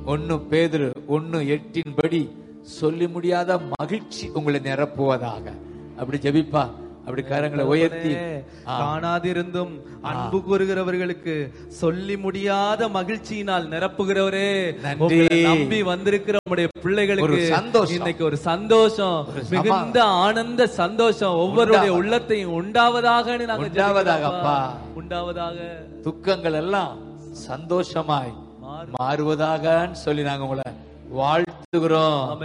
ஒன்னு பேதுரு ஒன்னு எட்டின்படி சொல்லி முடியாத மகிழ்ச்சி உங்களை நிரப்புவதாக அப்படி ஜெபிப்பா அப்படி கரங்களை உயர்த்தி ஆ. காணாதிருந்தும் அன்பு கூறுகிறவர்களுக்கு சொல்லி முடியாத மகிழ்ச்சியினால் நிரப்புகிறவரே நன்றி. உங்களை நம்பி வந்திருக்கிற உங்களுடைய பிள்ளைகளுக்கு ஒரு சந்தோஷம். இன்னைக்கு ஒரு சந்தோஷம் ஒரு சமா- மிகுந்த ஆனந்த சந்தோஷம் ஒவ்வொருடைய உள்ளத்தையும் உண்டாவதாக நாங்க உண்டாவதாக, ஜெபிக்கிறோம் அப்பா. உண்டாவதாக துக்கங்கள் எல்லாம் சந்தோஷமாய் மாறுவதாக சொல்லி நாங்க உங்களை வாழ்த்துகிறோம்